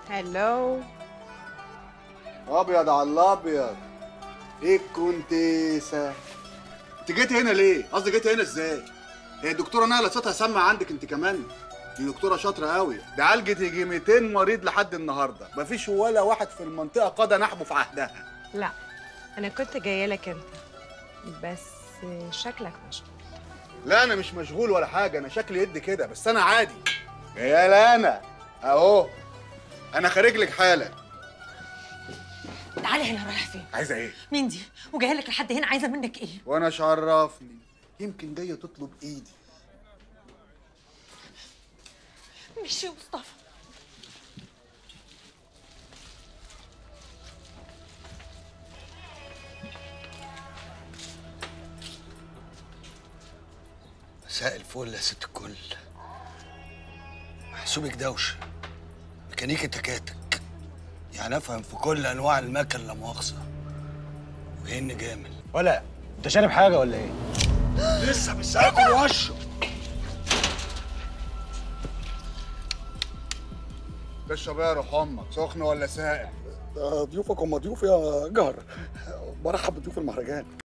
هلو ابيض على الابيض ايه الكونتيسه انت جيت هنا ليه قصدي جيت هنا ازاي هي الدكتوره نهله صوتها سمع عندك انت كمان دي دكتوره شاطره قوي ده عالجت يجي 200 مريض لحد النهارده مفيش ولا واحد في المنطقه قضى نحبه في عهدها لا انا كنت جايه لك انت بس شكلك مشغول لا انا مش مشغول ولا حاجه انا شكلي يد كده بس انا عادي يا لا انا اهو انا خارج لك حالا تعالي هنا رايح فين عايزه ايه مين دي وجايه لك لحد هنا عايزه منك ايه وانا ايش عرفني يمكن جايه تطلب ايدي مش يا مصطفى مساء الفل يا ست الكل محسوبك دوشة ميكانيكي تكاتك يعني افهم في كل انواع المكن لا مؤاخذة وكأني جامل ولا انت شارب حاجه ولا ايه لسه بس اكل واشرب تشرب ايه يا روح امك سخن ولا ساقع ضيوفك هم ضيوف يا جهر برحب بضيوف المهرجان